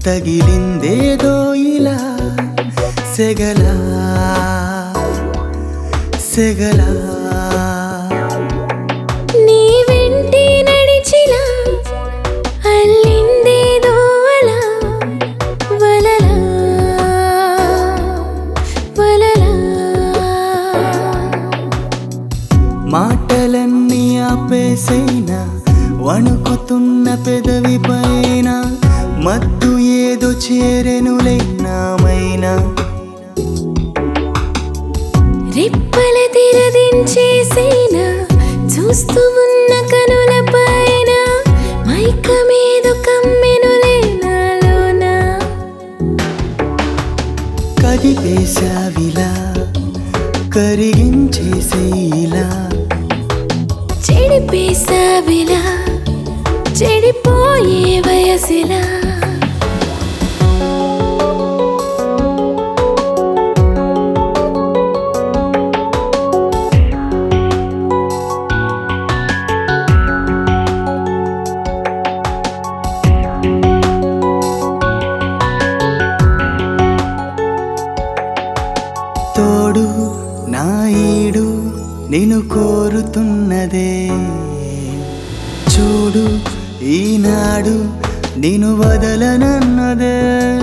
తగిలిందేదో ఇలా సెగలా సెగలా నీ వెంటే నడిచిలా అల్లిందేదో అలా వలలా వలలా మాటలన్నీ ఆపేసైనా వణుకుతున్న పెదవి పైన మత్తు ఏదో చేరెనులైనామైనా రెప్పల తెరదించేసేనా చూస్తూ ఉన్న కనుల పైన మైకమేదో కమ్మెనులే నాలోనా కదిపేశావిలా కరిగించేసేలా చెడిపేసావిలా చెడిపోయే వయసిలా తోడు నా ఈడు నేను కోరుతున్నదే చూడు ఈనాడు నేను వదలనన్నదే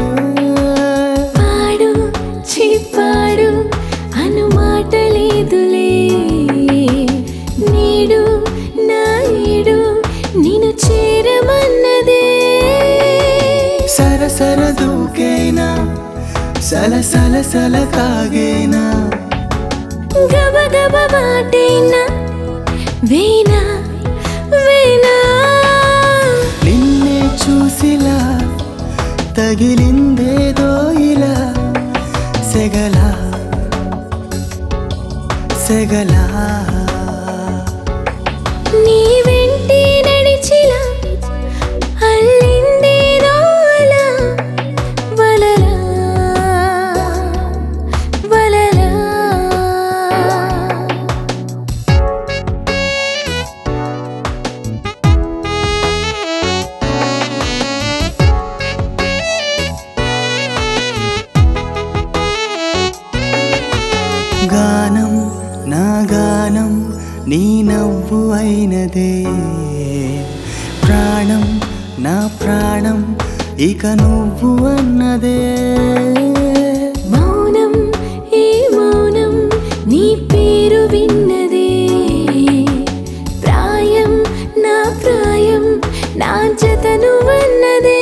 పాడు చిప్పాడు అను మాట లేదులే నీడు నాయుడు నిన్ను చేరమన్నదే సరసర దూకేనా సల సల సల కాగేనా గబ గబ మాటేనా వేనా వేనా నిన్నే చూసిలా తగిలిందేదో ఇలా సెగలా సెగలా నీ వెంటే నడిచిలా అల్లిందేదో అలా వలలా వలలా గానం నా గానం నీ నవ్వు అయినదే ప్రాణం నా ప్రాణం ఇక నువ్వు అన్నదే మౌనం ఏ మౌనం నీ పేరు విన్నదే ప్రాయం నా ప్రాయం నా జతను వన్నదే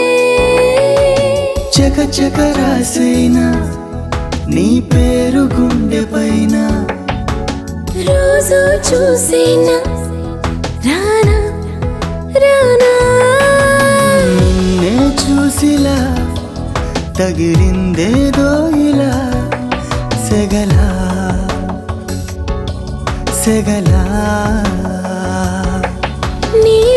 చక చక రాసేనా నీ పేరు గుండె పైన రోజు చూసేనా రానా రానా నిన్నే చూసిలా తగిలిందేదో ఇలా సెగలా సెగలా నీ